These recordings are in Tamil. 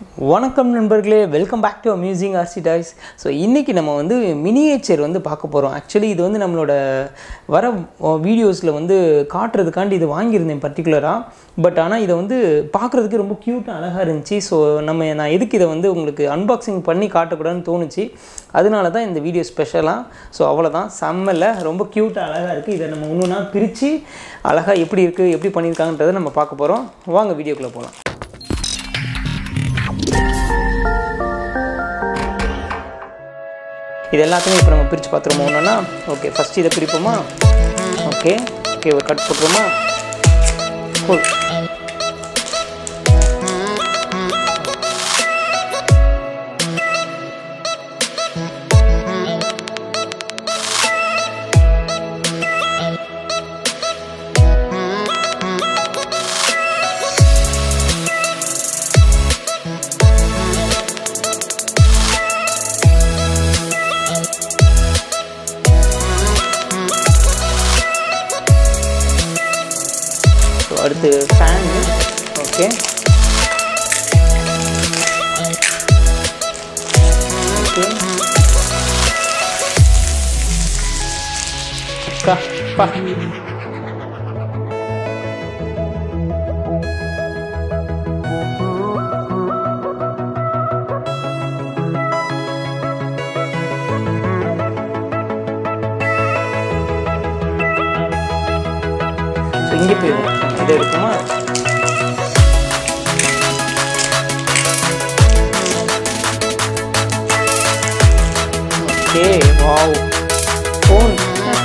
வணக்கம் நண்பர்களே welcome back to amusing RC toys so இன்றைக்கி நம்ம வந்து மினியேச்சர் வந்து பார்க்க போகிறோம் ஆக்சுவலி இது வந்து நம்மளோட வர வீடியோஸில் வந்து காட்டுறதுக்காண்டி இது வாங்கியிருந்தேன் பர்டிகுலராக பட் ஆனால் இதை வந்து பார்க்குறதுக்கு ரொம்ப க்யூட்டாக அழகாக இருந்துச்சு ஸோ நம்ம நான் எதுக்கு இதை வந்து உங்களுக்கு அன்பாக்சிங் பண்ணி காட்டக்கூடாதுன்னு தோணுச்சு அதனால தான் இந்த வீடியோ ஸ்பெஷலாக ஸோ அவ்வளோதான் செம்மல ரொம்ப க்யூட்டாக அழகாக இருக்குது இதை நம்ம ஒன்றுனா பிரித்து அழகாக எப்படி இருக்குது எப்படி பண்ணியிருக்காங்கன்றதை நம்ம பார்க்க போகிறோம் வாங்க வீடியோக்குள்ளே போகலாம் இது எல்லாத்தையும் இப்போ நம்ம பிரித்து பார்த்துருமோ ஒன்றுனா ஓகே ஃபஸ்ட் இதை பிரிப்போமா ஓகே ஓகே ஒரு கட் போட்டுருமா cool ஸோ அடுத்து ஃபேன் ஓகே ஓகே அக்கா பா ஸோ இங்கே போயிடும் இதை எடுக்குமா ஓகே வாவ் ஃபோன்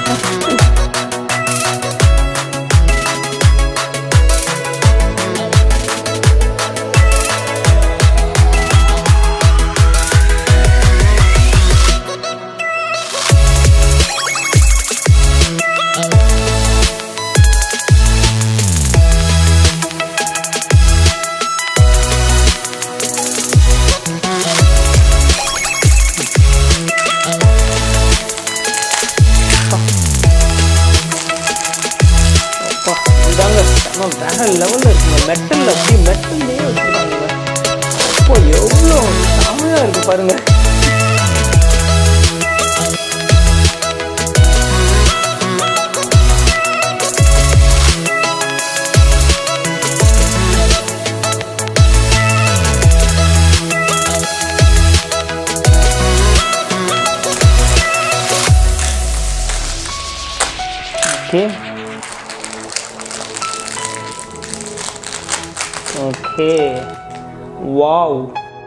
அப்பா இதாங்க செம்ம வேற லெவலில் இருக்குங்க மெட்டல் அப்படி மெட்டல்லே வச்சுருக்காங்க அப்போ எவ்வளோ செம்மையாக இருக்கு பாருங்க ஓகே ஓகே வாவ்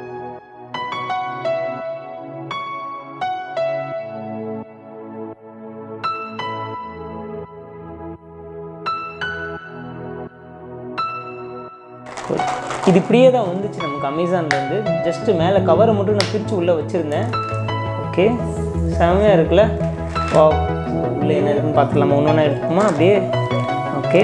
இது இப்படியே தான் வந்துச்சு நமக்கு அமேசான்லேருந்து ஜஸ்ட்டு மேலே கவரை மட்டும் நான் பிரித்து உள்ளே வச்சுருந்தேன் ஓகே செமையாக இருக்குல்ல வா உள்ளே என்ன இருக்குன்னு பார்த்துலாமா ஒன்று ஒன்றா எடுத்துக்குமா அப்படியே ஓகே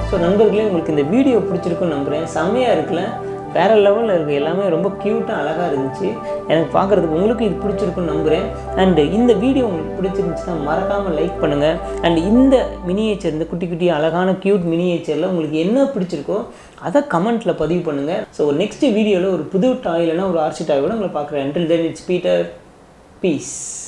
ஸோ நண்பர்களே உங்களுக்கு இந்த வீடியோ பிடிச்சிருக்குன்னு நம்புகிறேன் செம்மையாக இருக்குல்ல வேறு லெவலில் இருக்குது எல்லாமே ரொம்ப க்யூட்டாக அழகாக இருந்துச்சு எனக்கு பார்க்குறதுக்கு உங்களுக்கு இது பிடிச்சிருக்குன்னு நம்புகிறேன் அண்டு இந்த வீடியோ உங்களுக்கு பிடிச்சிருந்துச்சுன்னா மறக்காமல் லைக் பண்ணுங்கள் அண்ட் இந்த மினியேச்சர் இந்த குட்டி குட்டி அழகான க்யூட் மினியேச்சரில் உங்களுக்கு என்ன பிடிச்சிருக்கோ அதை கமெண்ட்டில் பதிவு பண்ணுங்கள் ஸோ நெக்ஸ்ட் வீடியோவில் ஒரு புது டாய் இல்லைனா ஒரு ஆர்சி டாயோட உங்களை பார்க்குறேன் until then it's Peter piece